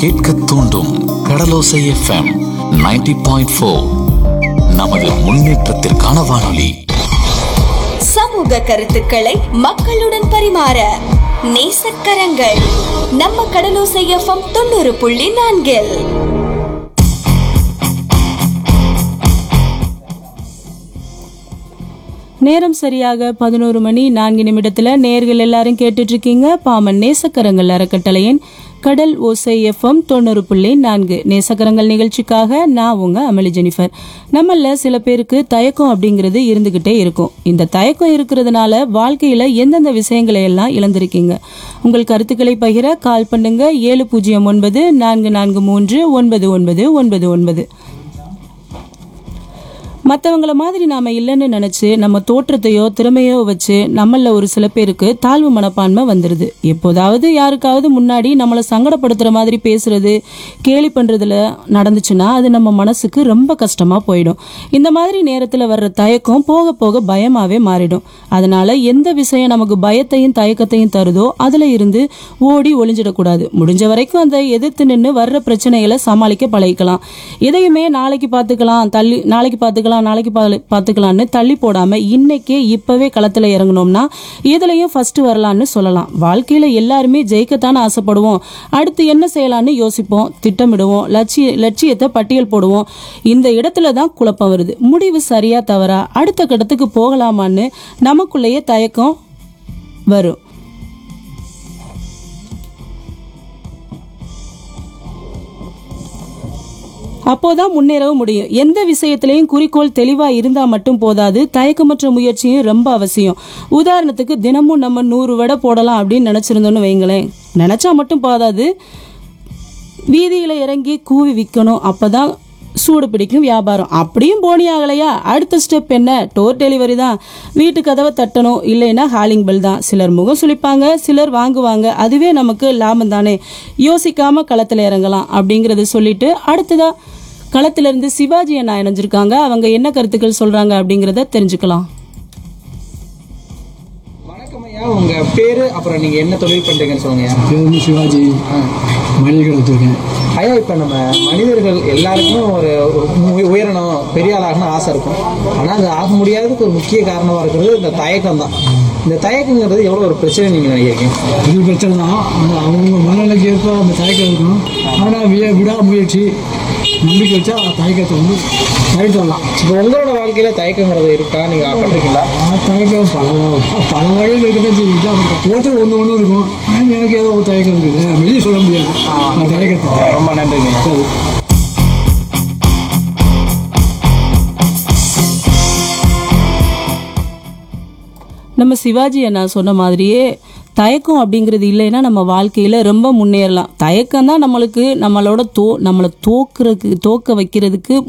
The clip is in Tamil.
கேட்க தூண்டும் கடலோசை எஃப்எம் 90.4 பாயிண்ட் ஃபோர் நமது முன்னேற்றத்திற்கான வானொலி சமூக கருத்துக்களை மக்களுடன் பரிமாற நேசக்கரங்கள் நம்ம கடலோசை எஃப்எம் தொண்ணூறு புள்ளி நான்கில் நேரம் சரியாக பதினோரு மணி நான்கு நிமிடத்துல நேர்கள் எல்லாரும் கேட்டுட்டு இருக்கீங்க பாமன் நேசக்கரங்கள் அறக்கட்டளையின் கடல் ஓசை எஃப்எம் தொண்ணூறு புள்ளி நான்கு நேசக்கரங்கள் நிகழ்ச்சிக்காக நான் உங்க அமளி ஜெனிஃபர் நம்மள சில பேருக்கு தயக்கம் அப்படிங்கிறது இருந்துகிட்டே இருக்கும் இந்த தயக்கம் இருக்கிறதுனால வாழ்க்கையில எந்தெந்த விஷயங்களை எல்லாம் இழந்திருக்கீங்க உங்கள் கருத்துக்களை பகிர கால் பண்ணுங்க ஏழு பூஜ்ஜியம் ஒன்பது நான்கு நான்கு மூன்று ஒன்பது ஒன்பது ஒன்பது ஒன்பது மற்றவங்கள மாதிரி நாம இல்லைன்னு நினைச்சு நம்ம தோற்றத்தையோ திறமையோ வச்சு நம்மள ஒரு சில பேருக்கு தாழ்வு மனப்பான்மை வந்துருது எப்போதாவது யாருக்காவது முன்னாடி நம்மளை சங்கடப்படுத்துற மாதிரி பேசுறது கேலி பண்றதுல நடந்துச்சுன்னா அது நம்ம மனசுக்கு ரொம்ப கஷ்டமா போயிடும் இந்த மாதிரி நேரத்துல வர்ற தயக்கம் போக போக பயமாவே மாறிடும் அதனால எந்த விஷயம் நமக்கு பயத்தையும் தயக்கத்தையும் தருதோ அதுல இருந்து ஓடி ஒளிஞ்சிடக்கூடாது முடிஞ்ச வரைக்கும் அந்த எதிர்த்து நின்று வர்ற பிரச்சனைகளை சமாளிக்க பழகிக்கலாம் எதையுமே நாளைக்கு பார்த்துக்கலாம் தள்ளி நாளைக்கு பார்த்துக்கலாம் நாளைக்கு பா- பார்த்துக்கலாம்னு தள்ளி போடாம இன்னைக்கே இப்பவே களத்துல இறங்கணும்னா எதுலயும் ஃபர்ஸ்ட் வரலாம்னு சொல்லலாம் வாழ்க்கையில எல்லாருமே ஜெயிக்கத்தானே ஆசைப்படுவோம் அடுத்து என்ன செய்யலாம்னு யோசிப்போம் திட்டமிடுவோம் லட்சிய லட்சியத்தை பட்டியல் போடுவோம் இந்த இடத்துல தான் குழப்பம் வருது முடிவு சரியா தவறா அடுத்த கட்டத்துக்கு போகலாமான்னு நமக்குள்ளேயே தயக்கம் வரும் அப்போதான் முன்னேறவும் முடியும் எந்த விஷயத்திலையும் குறிக்கோள் தெளிவா இருந்தா மட்டும் போதாது தயக்கமற்ற முயற்சியும் ரொம்ப அவசியம் உதாரணத்துக்கு தினமும் நம்ம நூறு வடை போடலாம் அப்படின்னு நினைச்சிருந்தோம்னு வைங்களேன் நினைச்சா மட்டும் போதாது வீதியில இறங்கி கூவி விற்கணும் அப்பதான் சூடு பிடிக்கும் வியாபாரம் அப்படியும் போனி ஆகலையா அடுத்த ஸ்டெப் என்ன டோர் டெலிவரி தான் வீட்டு கதவை தட்டணும் இல்லைன்னா ஹாலிங் பெல் தான் சிலர் முகம் சுளிப்பாங்க சிலர் வாங்குவாங்க அதுவே நமக்கு லாபம் தானே யோசிக்காம களத்துல இறங்கலாம் அப்படிங்கறத சொல்லிட்டு அடுத்ததா களத்துல இருந்து சிவாஜி அண்ணா இணைஞ்சிருக்காங்க அவங்க என்ன கருத்துக்கள் சொல்றாங்க அப்படிங்கறத தெரிஞ்சுக்கலாம் வணக்கம் ஐயா உங்க பேரு அப்புறம் நீங்க என்ன தொழில் பண்றீங்கன்னு சொல்லுங்க ஐயா. இது வந்து சிவாஜி மளிகை கடை வச்சிருக்கேன் ஐயா இப்ப நம்ம மனிதர்கள் எல்லாருக்கும் ஒரு ஒரு உய- உயரணும் பெரிய ஆளாகணும் ஆசை இருக்கும் ஆனா அது ஆக முடியாததுக்கு ஒரு முக்கிய காரணமா இருக்கிறது இந்த தயக்கம் தான் இந்த தயக்கங்கிறது எவ்வளவு ஒரு பிரச்சனை நீங்க நினைக்கிறீங்க இது பிரச்சனை தான் ஆனால் அவங்க மனநிலைக்கு ஏற்ப அந்த தயக்கம் இருக்கும் ஆனால் விட விடாமுயற்சி நம்பிக்கை வச்சா அந்த தயக்கத்தை வந்து தயக்கலாம் இப்போ உங்களோட வாழ்க்கையில தயக்கங்கிறது இருக்கா நீங்க பண்றீங்களா தயக்கம் பல பல வகையில் இருக்கதான் செய்யுது ஒருத்தர் ஒன்று ஒன்று இருக்கும் ஆனால் எனக்கு ஏதோ ஒரு தயக்கம் இருக்குது வெளியே சொல்ல முடியாது அந்த தயக்கத்தை ரொம்ப நன்றிங்க சரி நம்ம சிவாஜி அண்ணா சொன்ன மாதிரியே தயக்கம் அப்படிங்கிறது இல்லைன்னா நம்ம வாழ்க்கையில ரொம்ப முன்னேறலாம் தயக்கம் தான் நம்மளுக்கு நம்மளோட தோ நம்மளை தோக்குறதுக்கு தோக்க வைக்கிறதுக்கு